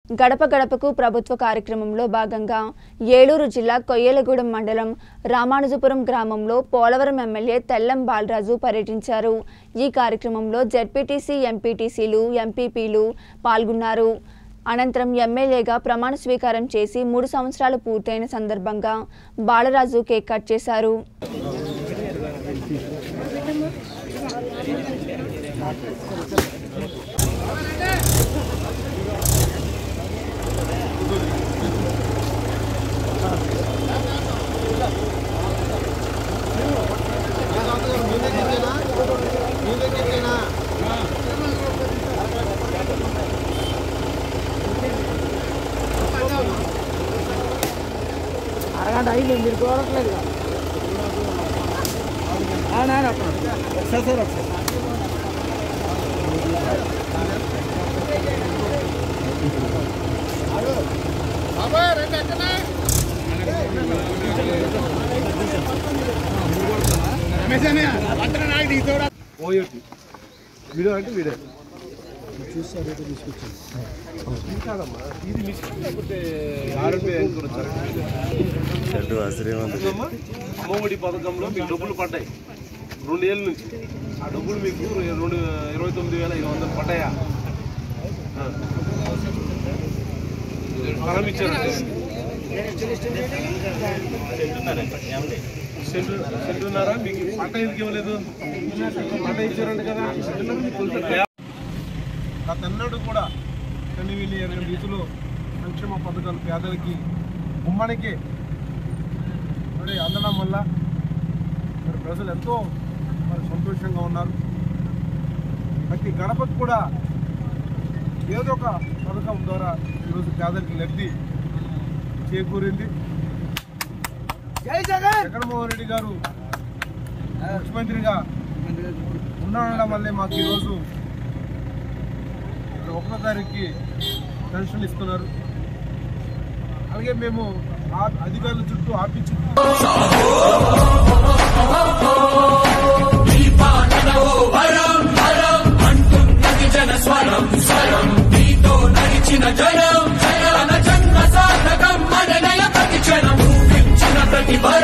గడప గడపకు ప్రభుత్వ కార్యక్రమంలో భాగంగా ఏలూరు జిల్లా కొయ్యలగూడెం మండలం రామానుజపురం గ్రామంలో పోలవరం ఎమ్మెల్యే తెల్లం బాలరాజు పర్యటించారు ఈ కార్యక్రమంలో జెడ్పీటీసీ ఎంపీటీసీలు ఎంపీపీలు పాల్గొన్నారు అనంతరం ఎమ్మెల్యేగా ప్రమాణ స్వీకారం చేసి మూడు సంవత్సరాలు పూర్తయిన సందర్భంగా బాలరాజు కేక్ కట్ చేశారు అరగంట అయింది మీరు కోరట్లేదు నాన్న ఒకసారి సార్ ఒకసారి ఓయోటి వీడియో అంటే వీడియో కాదమ్మా ఇది మిషన్ లేకపోతే ఆరోగ్య యాంకర్ వచ్చారు అమ్మా, అమ్మఒడి పథకంలో మీకు డబ్బులు పడ్డాయి రెండు ఏళ్ళ నుంచి ఆ డబ్బులు మీకు రెండు ఇరవై తొమ్మిది వేల ఐదు వందలు పడ్డాయా ఆ. స్థలం ఇచ్చారంటే సెంటు సెంటున్నారా మీకు పంట ఎందుకు ఇవ్వలేదు పంట ఇచ్చారంట కదా గతన్నడు కూడా కనివిని ఎరగని రీతిలో సంక్షేమ పథకాలు పేదలకి ఉమ్మడికి మరి అందడం వల్ల మరి ప్రజలు ఎంతో మరి సంతోషంగా ఉన్నారు ప్రతి గడపకు కూడా ఏదో ఒక పథకం ద్వారా ఈరోజు పేదలకి లబ్ధి చేకూరింది జగన్మోహన్ రెడ్డి గారు ముఖ్యమంత్రిగా ఉండడం వల్లే మాకు ఈరోజు ఇక్కడ ఒకటో తారీఖుకి పెన్షన్లు ఇస్తున్నారు అలాగే మేము ఆ అధికారుల చుట్టూ ఆఫీస్ చుట్టూ జనస్వరం స్వరం నీతో నడిచిన జనం జన జన్మ సాధకం మననయ ప్రతి క్షణం ప్రతి